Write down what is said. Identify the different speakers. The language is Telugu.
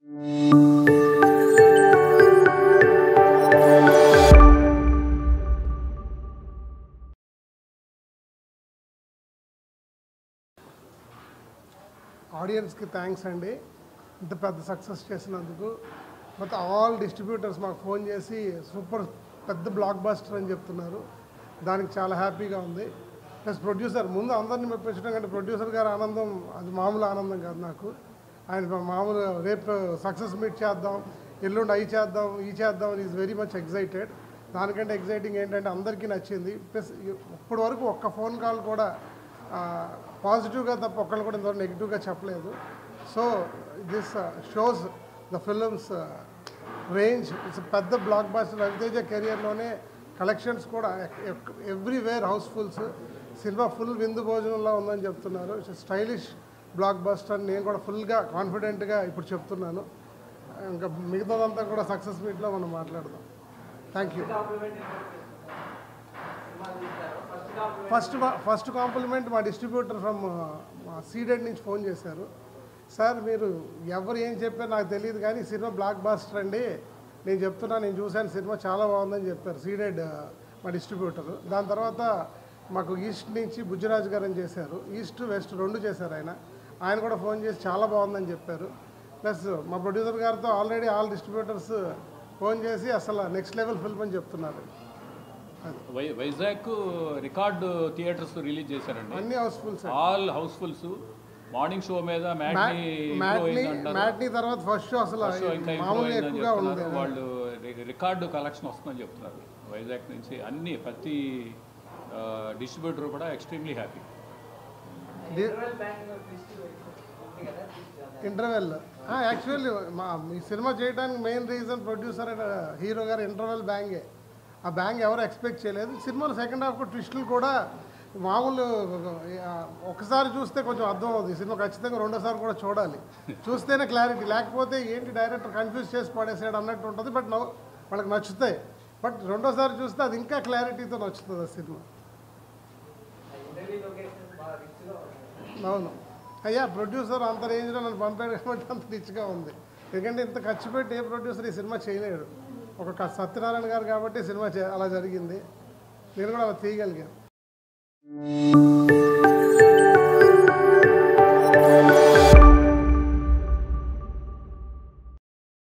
Speaker 1: ఆడియన్స్కి థ్యాంక్స్ అండి ఇంత పెద్ద సక్సెస్ చేసినందుకు మొత్తం ఆల్ డిస్ట్రిబ్యూటర్స్ మాకు ఫోన్ చేసి సూపర్ పెద్ద బ్లాక్ బస్టర్ అని చెప్తున్నారు దానికి చాలా హ్యాపీగా ఉంది ప్లస్ ప్రొడ్యూసర్ ముందు అందరినీ మెప్పించడం కంటే ప్రొడ్యూసర్ గారి ఆనందం అది మామూలు ఆనందం కాదు నాకు ఆయన మామూలు రేపు సక్సెస్ మీట్ చేద్దాం ఎల్లుండి అయి చేద్దాం ఈ చేద్దాం ఈజ్ వెరీ మచ్ ఎగ్జైటెడ్ దానికంటే ఎగ్జైటింగ్ ఏంటంటే అందరికీ నచ్చింది ప్లస్ ఇప్పటి వరకు ఒక్క ఫోన్ కాల్ కూడా పాజిటివ్గా తప్ప ఒక్కళ్ళు కూడా ఇంతవరకు నెగిటివ్గా చెప్పలేదు so this shows the films range it's పెద్ద బ్లాక్ బాస్టర్ రవితేజ కెరియర్లోనే కలెక్షన్స్ కూడా ఎవ్రీవేర్ హౌస్ఫుల్స్ సినిమా ఫుల్ విందు భోజనంలో ఉందని చెప్తున్నారు స్టైలిష్ బ్లాక్ బస్టర్ నేను కూడా ఫుల్గా కాన్ఫిడెంట్గా ఇప్పుడు చెప్తున్నాను ఇంకా మిగతాదంతా కూడా సక్సెస్ మీట్లో మనం మాట్లాడదాం thank you first first compliment మా డిస్ట్రిబ్యూటర్ ఫ్రమ్ సీడెడ్ నుంచి ఫోన్ చేశారు సార్ మీరు ఎవరు ఏం చెప్పారు నాకు తెలియదు కానీ సినిమా బ్లాక్ బాస్టర్ అండి నేను చెప్తున్నా నేను చూశాను సినిమా చాలా బాగుందని చెప్పారు సీడెడ్ మా డిస్ట్రిబ్యూటర్ దాని తర్వాత మాకు ఈస్ట్ నుంచి బుజ్జిరాజు గారు అని చేశారు ఈస్ట్ వెస్ట్ రెండు చేశారు ఆయన ఆయన కూడా ఫోన్ చేసి చాలా బాగుందని చెప్పారు ప్లస్ మా ప్రొడ్యూసర్ గారితో ఆల్రెడీ ఆల్ డిస్ట్రిబ్యూటర్స్ ఫోన్ చేసి అసలు నెక్స్ట్ లెవెల్ ఫిల్మ్ అని చెప్తున్నారు
Speaker 2: వై వైజాగ్ రికార్డు థియేటర్స్ రిలీజ్ చేశారండి
Speaker 1: అన్ని housefull sir
Speaker 2: all housefuls morning show మీద మ్యాట్ని
Speaker 1: మ్యాట్ని మ్యాట్ని తర్వాత ఫస్ట్ షో అసలు
Speaker 2: ఇంకా ఇంప్రూవ్
Speaker 1: మామూలుగా
Speaker 2: అయిందని
Speaker 1: ఎక్కువగా ఉంది
Speaker 2: చెప్తున్నారు వాళ్ళు రి- రికార్డు కలెక్షన్ వస్తుందని చెప్తున్నారు వైజాగ్ నుంచి అన్ని ప్రతి డిస్ట్రిబ్యూటర్ కూడా ఎక్స్ట్రీమ్లీ హ్యాపీ
Speaker 1: ఇంటర్వెల్ యాక్చువల్లీ మా ఈ సినిమా చేయడానికి main reason producer and hero గారు ఇంటర్వెల్ బ్యాంగే ఆ బ్యాంగ్ ఎవరు ఎక్స్పెక్ట్ చేయలేదు సినిమాలో సెకండ్ హాఫ్ ట్విస్టులు కూడా మామూలు ఆ, ఒకసారి చూస్తే కొంచెం అర్థం అవుతుంది ఈ సినిమా ఖచ్చితంగా రెండోసారి కూడా చూడాలి చూస్తేనే క్లారిటీ లేకపోతే ఏంటి డైరెక్టర్ కన్ఫ్యూజ్ చేసి పడేసాడు అన్నట్టు ఉంటుంది బట్ నవ్వు వాళ్ళకి నచ్చుతాయి బట్ రెండోసారి చూస్తే అది ఇంకా క్లారిటీతో నచ్చుతుంది ఆ సినిమా అవును అయ్యా ప్రొడ్యూసర్ అంత రేంజ్లో నన్ను పంపాడు కాబట్టి అంత రిచ్గా ఉంది ఎందుకంటే ఇంత ఖర్చు పెట్టి ఏ ప్రొడ్యూసర్ ఈ సినిమా చేయలేడు ఒక క- సత్యనారాయణ గారు కాబట్టి సినిమా చే- అలా జరిగింది నేను కూడా అలా తీయగలిగాను